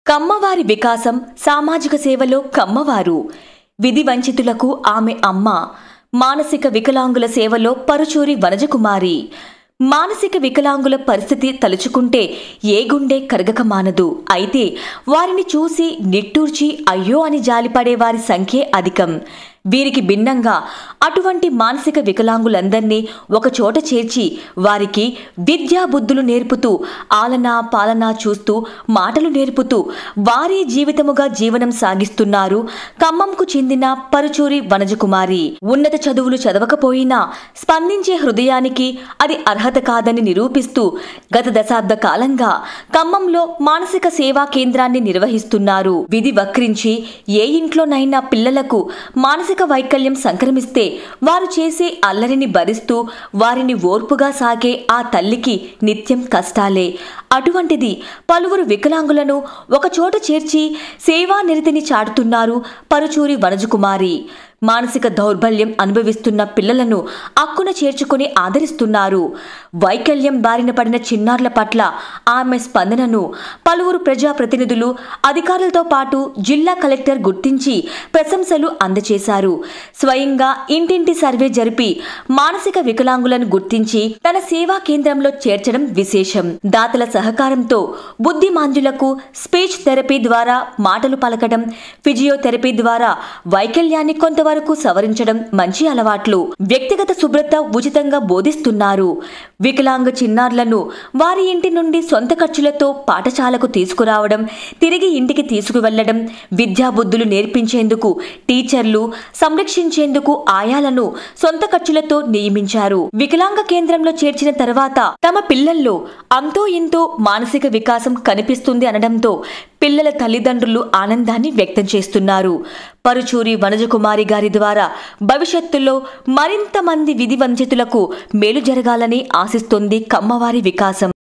కమ్మవారి వికాసం సామాజిక సేవలో కమ్మవారు విధి వంచితులకు ఆమె అమ్మ మానసిక వికలాంగుల సేవలో పరుచూరి వనజకుమారి మానసిక వికలాంగుల పరిస్థితి తలుచుకుంటే ఏ గుండె కరగక మానదు అయితే వారిని చూసి నిట్టూర్చి అయ్యో అని జాలిపడే వారి సంఖ్యే అధికం వీరికి భిన్నంగా అటువంటి మానసిక వికలాంగులందరినీ ఒకచోట చేర్చి వారికి విద్యా బుద్ధులు నేర్పుతూ ఆలనా పాలనా చూస్తూ మాటలు నేర్పుతూ వారే జీవితముగా జీవనం సాగిస్తున్నారు ఖమ్మంకు చెందిన పరుచూరి వనజకుమారి ఉన్నత చదువులు చదవకపోయినా స్పందించే హృదయానికి అది అర్హత కాదని నిరూపిస్తూ గత దశాబ్ద కాలంగా ఖమ్మంలో మానసిక సేవా కేంద్రాన్ని నిర్వహిస్తున్నారు విధి వక్రించి ఏ ఇంట్లోనైనా పిల్లలకు మానసిక వైకల్యం సంక్రమిస్తే వారు చేసే అల్లరిని భరిస్తూ వారిని ఓర్పుగా సాగే ఆ తల్లికి నిత్యం కష్టాలే అటువంటిది పలువురు వికలాంగులను ఒకచోట చేర్చి సేవానిరతిని చాటుతున్నారు పరుచూరి వనజకుమారి మానసిక దౌర్బల్యం అనుభవిస్తున్న పిల్లలను అక్కున చేర్చుకుని ఆదరిస్తున్నారు వైకల్యం బారిన పడిన చిన్నారుల పట్ల ఆమె స్పందనను పలువురు ప్రజాప్రతినిధులు అధికారులతో పాటు జిల్లా కలెక్టర్ గుర్తించి ప్రశంసలు అందజేశారు స్వయంగా ఇంటింటి సర్వే జరిపి మానసిక వికలాంగులను గుర్తించి తన సేవా కేంద్రంలో చేర్చడం విశేషం దాతల సహకారంతో బుద్ధిమాంద్యులకు స్పీచ్ థెరపీ ద్వారా మాటలు పలకడం ఫిజియోథెరపీ ద్వారా వైకల్యాన్ని కొంతవరకు సవరించడం మంచి అలవాట్లు వ్యక్తిగత శుభ్రత ఉచితంగా బోధిస్తున్నారు వికలాంగ చిన్నారులను వారి ఇంటి నుండి సొంత ఖర్చులతో పాఠశాలకు తీసుకురావడం తిరిగి ఇంటికి తీసుకువెళ్లడం విద్యాబుద్ధులు నేర్పించేందుకు టీచర్లు సంరక్షించేందుకు ఆయాలను సొంత ఖర్చులతో నియమించారు వికలాంగ కేంద్రంలో చేర్చిన తర్వాత తమ పిల్లల్లో అంతో ఇంతో మానసిక వికాసం కనిపిస్తుంది అనడంతో పిల్లల తల్లిదండ్రులు ఆనందాన్ని వ్యక్తం చేస్తున్నారు పరుచూరి వనజకుమారి గారి ద్వారా భవిష్యత్తులో మరింత మంది విధి వంచితులకు మేలు జరగాలని ఆశిస్తోంది కమ్మవారి వికాసం